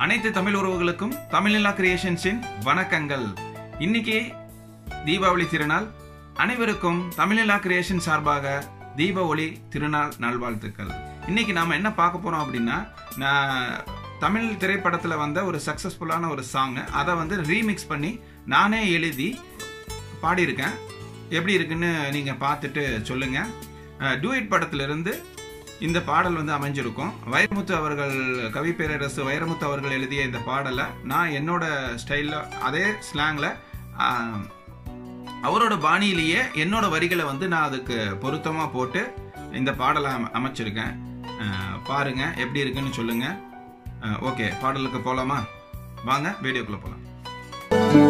அனைத்து தமிழ் உறவுகளுக்கும் தமிழ்நிலா கிரியேஷன்ஸின் வணக்கங்கள் இன்னைக்கு தீபாவளி திருநாள் அனைவருக்கும் தமிழ்நிலா கிரியேஷன் சார்பாக தீப ஒளி திருநாள் நல்வாழ்த்துக்கள் இன்னைக்கு நாம என்ன பார்க்க போறோம் அப்படின்னா நான் தமிழ் திரைப்படத்தில் வந்த ஒரு சக்ஸஸ்ஃபுல்லான ஒரு சாங் அதை வந்து ரீமிக்ஸ் பண்ணி நானே எழுதி பாடியிருக்கேன் எப்படி இருக்குன்னு நீங்கள் பார்த்துட்டு சொல்லுங்கள் டூயிட் படத்திலிருந்து இந்த பாடல் வந்து அமைஞ்சிருக்கும் வைரமுத்து அவர்கள் கவி பேரரசு வைரமுத்து அவர்கள் எழுதிய இந்த பாடலை நான் என்னோட ஸ்டைலில் அதே ஸ்லாங்கில் அவரோட பாணியிலேயே என்னோட வரிகளை வந்து நான் அதுக்கு பொருத்தமாக போட்டு இந்த பாடலை அம- அமைச்சிருக்கேன் அஹ், பாருங்க எப்படி இருக்குன்னு சொல்லுங்க ஓகே பாடலுக்கு போகலாமா வாங்க வீடியோக்குள்ளே போகலாம்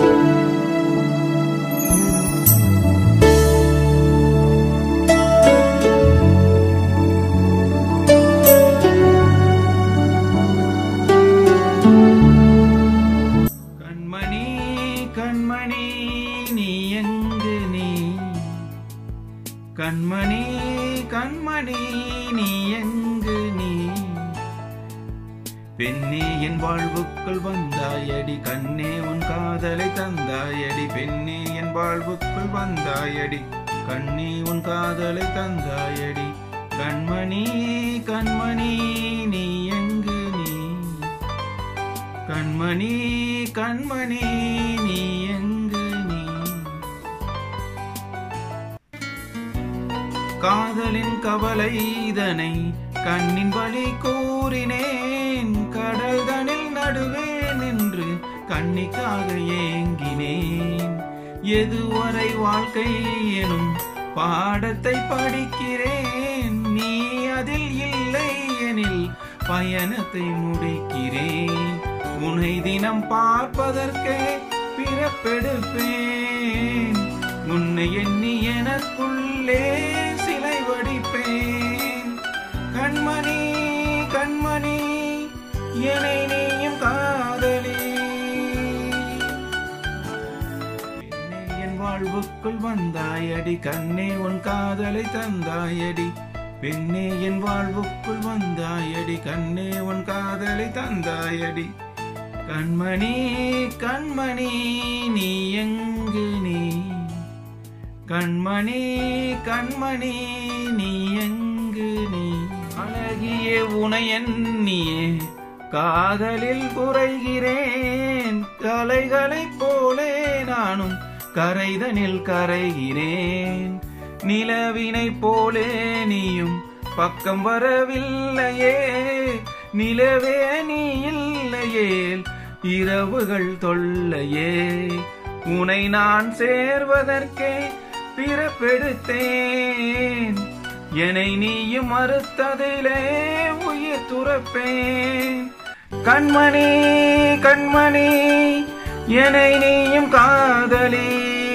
கண்மணி கண்மணி நீ எங்கு நீ கண்மணி கண்மணி நீ எங்கு நீ பெண்ணே என் வாழ்வுக்குள் வந்தாயடி கண்ணே உன் காதலை தந்தாயடி பெண்ணே என் வாழ்வுக்குள் வந்தாயடி கண்ணே உன் காதலை தந்தாயடி கண்மணி கண்மணி நீ எங்கு நீ கண்மணி கண்மணி நீ எங்கு நீ காதலின் கவலை இதனை கண்ணின் வழி கூறினேன் கடல் தனில் நடுவே நின்று கண்ணிக்காக ஏங்கினேன் எதுவரை வாழ்க்கை எனும் பாடத்தை படிக்கிறேன் நீ அதில் இல்லை எனில் பயணத்தை முடிக்கிறேன் உன்னை தினம் பார்ப்பதற்கே பிறப்பெடுப்பேன் உன்னை எண்ணி எனக்குள்ளே சிலை வடிப்பேன் கண்மணி கண்மணி என்னை நீயும் காதலி பெண்ணே, என் வாழ்வுக்குள் வந்தாயடி கண்ணே உன் காதலை தந்தாயடி பெண்ணே என் வாழ்வுக்குள் வந்தாயடி கண்ணே உன் காதலை தந்தாயடி கண்மணி கண்மணி நீ எங்கு நீ கண்மணி கண்மணி நீ எங்கு நீ அழகிய உனையன்னியே காதலில் குறைகிறேன் கலைகளைப் போலே நானும் கரைதனில் கரைகிறேன் நிலவினைப் போலே நீயும் பக்கம் வரவில்லையே நிலவே நீ இல்லையேல் இரவுகள் தொல்லையே உனை நான் சேர்வதற்கே பிறப்பெடுத்தேன் என்னை நீயும் மறுத்ததிலே உயிர் துறப்பேன் கண்மணி கண்மணி என்னை நீயும் காதலி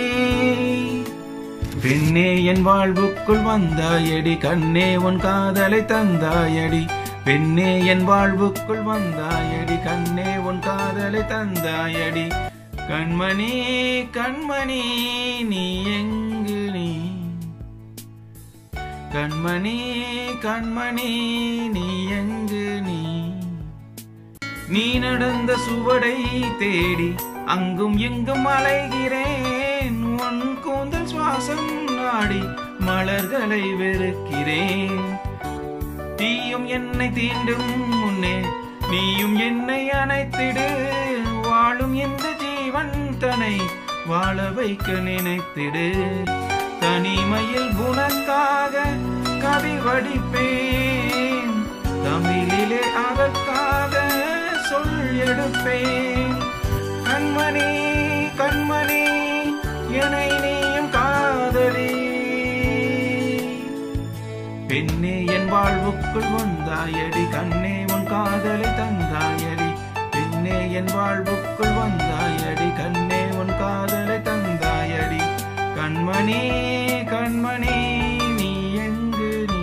பெண்ணே என் வாழ்வுக்குள் வந்தாயடி கண்ணே உன் காதலை தந்தாயடி பெண்ணே என் வாழ்வுக்குள் வந்தாயடி கண்ணே உன் காதலை தந்தாயடி கண்மணி கண்மணி நீ எங்கு நீ கண்மணி கண்மணி நீ எங்கு நீ நீ நடந்த சுவடை தேடி அங்கும் எங்கும் அலைகிறேன் உன் கூந்தல் சுவாசம் நாடி மலர்களை வெறுக்கிறேன் தீயும் என்னை தீண்டும் முன்னே நீயும் என்னை அணைத்திடு வாழும் இந்த ஜீவன் தனை வாழ வைக்க நினைத்திடு தனிமையில் உனக்காக கவி வடிப்பேன் தமிழிலே அதற்காக சொல் எடுப்பேன் கண்மணி கண்மணி என்னை நீயும் காதலி பெண்ணே என் வாழ்வுக்குள் வந்தாயடி கண்ணே உன் காதலை தந்தாயடி பெண்ணே என் வாழ்வுக்குள் வந்தாயடி கண்ணே உன் காதலை தந்தாயடி கண்மணி கண்மணி நீ எங்கு நீ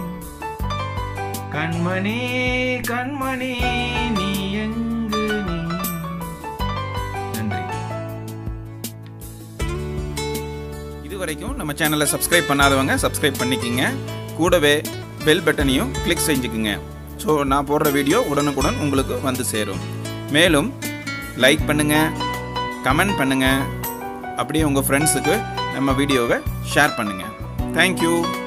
கண்மணி கண்மணி நீ எங்கு நீ நன்றி இதுவரைக்கும் நம்ம சேனலை சப்ஸ்கிரைப் பண்ணாதவங்க சப்ஸ்கிரைப் பண்ணிக்கிங்க கூடவே பெல் பட்டனையும் கிளிக் செஞ்சுக்குங்க ஸோ நான் போடுற வீடியோ உடனுக்குடன் உங்களுக்கு வந்து சேரும் மேலும் லைக் பண்ணுங்கள் கமெண்ட் பண்ணுங்கள் அப்படியே உங்கள் ஃப்ரெண்ட்ஸுக்கு நம்ம வீடியோவை ஷேர் பண்ணுங்கள் தேங்க்யூ